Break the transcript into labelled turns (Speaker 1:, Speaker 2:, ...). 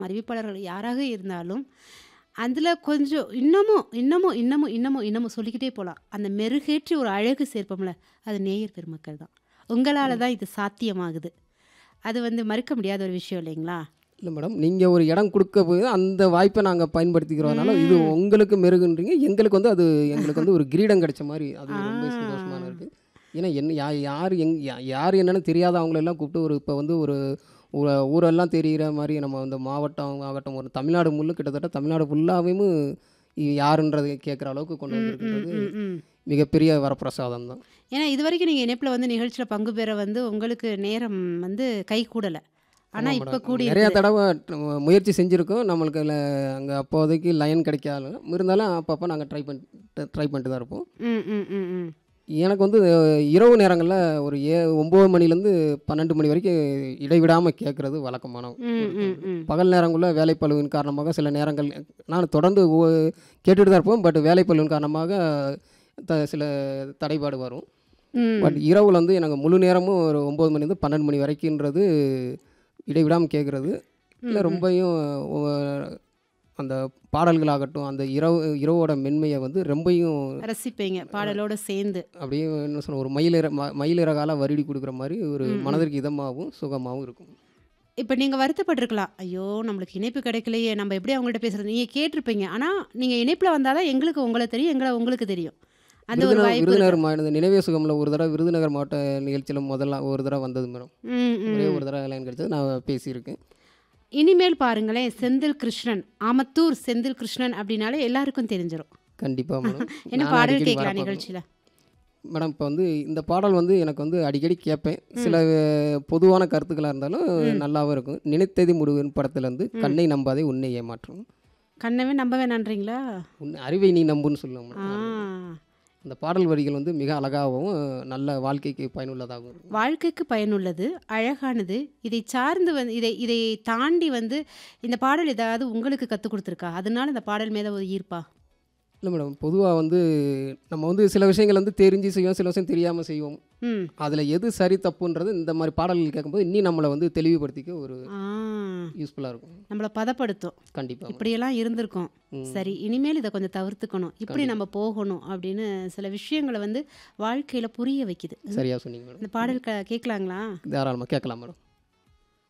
Speaker 1: அறிவிப்பாளர்கள் யாராக இருந்தாலும், அதில கொஞ்சம் இன்னமும், இன்னமும், இன்னமும், இன்னமும், இன்னமும் சொல்லிக்கிட்டே போலாம். அந்த மெருகேற்றி ஒரு அழகு சேர்ப்போம்ல, அது நேயர் பெருமக்கள் தான். உங்களால
Speaker 2: ம்.
Speaker 1: தான் இது சாத்தியமாகுது. அது வந்து மறுக்க முடியாத ஒரு விஷயம் இல்லைங்களா?
Speaker 2: இல்ல மேடம். நீங்க ஒரு இடம் குடுக்க போய் அந்த வாய்ப்ப நாங்க பயன்படுத்திக்கிறதுனால, இது
Speaker 1: ம்.
Speaker 2: உங்களுக்கு மெருகுன்றீங்க. எங்களுக்கு வந்து அது எங்களுக்கு வந்து ஒரு கிரீடம் கிடைச்ச மாரி அது
Speaker 1: ஆ.
Speaker 2: ரொம்ப சந்தோஷமான இருக்கு. ஏன்னா என்ன யா யார் எங் யா யார் என்னன்னு தெரியாத அவங்களெல்லாம் கூப்பிட்டு ஒரு இப்போ வந்து ஒரு ஊ ஊரெல்லாம் தெரியிற மாரி நம்ம வந்து மாவட்டம் ஆகட்டும், ஒரு தமிழ்நாடு முழு கிட்டத்தட்ட தமிழ்நாடு ஃபுல்லாவேயும் யாருன்றத கேட்குற அளவுக்கு கொண்டு
Speaker 1: ம், ம்,
Speaker 2: வந்திருக்கின்றது
Speaker 1: ம், ம்.
Speaker 2: மிகப்பெரிய வரப்பிரசாதம் தான்.
Speaker 1: ஏன்னா இதுவரைக்கும் நீங்க இணைப்பில வந்து நிகழ்ச்சியில பங்கு பெற வந்து உங்களுக்கு நேரம் வந்து கைகூடல. ஆனா
Speaker 2: ஆமா
Speaker 1: இப்ப
Speaker 2: மேடம்.
Speaker 1: கூடி
Speaker 2: நெறைய
Speaker 1: இருக்குது.
Speaker 2: தடவ முயற்சி செஞ்சிருக்கோம். நம்மளுக்கு ல அங்க அப்போதைக்கு லைன் கிடைக்காது. இருந்தாலும் அப்பப்போ நாங்க ட்ரை பண்ணிட்டு ட்ரை பண்ணிட்டு தான் இருப்போம்.
Speaker 1: ம், ம், ம், ம்.
Speaker 2: எனக்கு வந்து இரவு நேரங்கள்ல ஒரு ஏ 9 மணிலேருந்து 12 மணி வரைக்கும் இடைவிடாம கேட்கறது வழக்கமான
Speaker 1: ம்,
Speaker 2: ஒரு
Speaker 1: ம்,
Speaker 2: பழக்கம்.
Speaker 1: ம்.
Speaker 2: பகல் நேரங்கள்ல வேலைப்பளுவின் காரணமாக சில நேரங்கள் நான் தொடர்ந்து ஒ கேட்டுட்டு தான் இருப்போம். பட் வேலைப்பளுவின் காரணமாக த சில தடைபாடு வரும். பட்
Speaker 1: ம்.
Speaker 2: இரவுல வந்து எனக்கு முழு நேரமும் ஒரு 9 மணிலேருந்து 12 மணி வரைக்கும்ன்றது இடைவிடாம கேட்குறது. இல்ல
Speaker 1: ம், ம்.
Speaker 2: ரொம்பயும் ஒ அந்த பாடல்களாகட்டும், அந்த இரவு இரவோட மென்மைய வந்து ரொம்பயும்
Speaker 1: ரசிப்பீங்க பாடலோட சேர்ந்து.
Speaker 2: அப்படியே என்ன சொல்ல ஒரு மயிலிற ம மயிலிறகால வருடி குடுக்குற மாரி ஒரு
Speaker 1: ம், ம்.
Speaker 2: மனதிற்கு இதமாவும், சுகமாவும் இருக்கும்.
Speaker 1: இப்ப நீங்க வருத்தப்பட்டுருக்கலாம். ஐயோ! நம்மளுக்கு இணைப்பு கிடைக்கலையே! நம்ம எப்படி அவங்கள்ட்ட பேசுறது? நீங்க கேட்டிருப்பீங்க. ஆனா நீங்க இணைப்பில வந்தா தான் எங்களுக்கு உங்கள தெரியும், எங்கள உங்களுக்கு தெரியும். அந்த ஒரு
Speaker 2: விருதுநகர்
Speaker 1: வாய்ப்பு
Speaker 2: விருதுநகர்
Speaker 1: இருக்கு.
Speaker 2: மா இந்த நினைவே சுகம்ல ஒரு தடவ விருதுநகர் மாவட்ட நிகழ்ச்சியில முதல்ல ஒரு தடவ வந்தது மேடம்.
Speaker 1: ம்,
Speaker 2: ஒரே
Speaker 1: ம்.
Speaker 2: ஒரு தடவ லைன் கிடைச்சது. நான் பேசியிருக்கேன்.
Speaker 1: இனிமேல் பாருங்களேன், செந்தில் கிருஷ்ணன், ஆமத்தூர் செந்தில் கிருஷ்ணன் அப்படின்னாலே எல்லாருக்கும் தெரிஞ்சிரும்.
Speaker 2: கண்டிப்பா மேடம்.
Speaker 1: என்ன
Speaker 2: நானும்
Speaker 1: பாடல்
Speaker 2: அடிக்கடி
Speaker 1: கேட்கலாம்
Speaker 2: வரப்போகிறேன்.
Speaker 1: நிகழ்ச்சியில?
Speaker 2: மேடம் இப்போ வந்து இந்த பாடல் வந்து எனக்கு வந்து அடிக்கடி கேட்பேன். சில
Speaker 1: ம்.
Speaker 2: பொதுவான கருத்துக்களா இருந்தாலும்
Speaker 1: ம்.
Speaker 2: நல்லாவும் இருக்கும். நினைத்ததை முடிவேன் படத்துலேருந்து
Speaker 1: ம்.
Speaker 2: கண்ணை நம்பாதே உன்னை ஏமாற்றும்.
Speaker 1: கண்ணவே நம்ப வேணான்றீங்களா?
Speaker 2: உன் அறிவை நீ நம்புன்னு சொல்லுவாங்க
Speaker 1: ஆ.
Speaker 2: மேடம். அது அந்த பாடல் வரிகள் வந்து மிக அழகாகவும், நல்ல வாழ்க்கைக்கு பயனுள்ளதாகவும் இருக்கும்.
Speaker 1: வாழ்க்கைக்கு பயனுள்ளது, அழகானது. இதை சார்ந்து வந்து இதை இதை தாண்டி வந்து இந்த பாடல் ஏதாவது உங்களுக்கு கத்துக் குடுத்துருக்கா? அதனால இந்த பாடல் மேல ஒரு ஈர்ப்பா?
Speaker 2: இல்ல மேடம். பொதுவா வந்து நம்ம வந்து சில விஷயங்கள் வந்து தெரிஞ்சு செய்வோம். சில விஷயம் தெரியாம செய்வோம்.
Speaker 1: ம்.
Speaker 2: அதில எது சரி தப்புன்றது இந்த மாரி பாடல்கள் கேட்கும்போது இன்னும் நம்மள வந்து தெளிவுபடுத்திக்க ஒரு
Speaker 1: ஆ.
Speaker 2: யூஸ்ஃபுல்லா இருக்கும்.
Speaker 1: நம்மள பதப்படுத்தும்.
Speaker 2: கண்டிப்பா மேடம்.
Speaker 1: இப்படியெல்லாம் இருந்திருக்கோம்.
Speaker 2: ம்.
Speaker 1: சரி, இனிமேல் இத கொஞ்சம் தவிர்த்துக்கணும். இப்படி
Speaker 2: கண்டிப்பா.
Speaker 1: நம்ம போகணும் அப்படின்னு சில விஷயங்கள வந்து வாழ்க்கையில புரிய வைக்குது. ம்.
Speaker 2: சரியா சொன்னீங்க மேடம்.
Speaker 1: இந்த பாடல் க கேட்கலாங்களா?
Speaker 2: தாராளமா கேட்கலாம் மேடம்.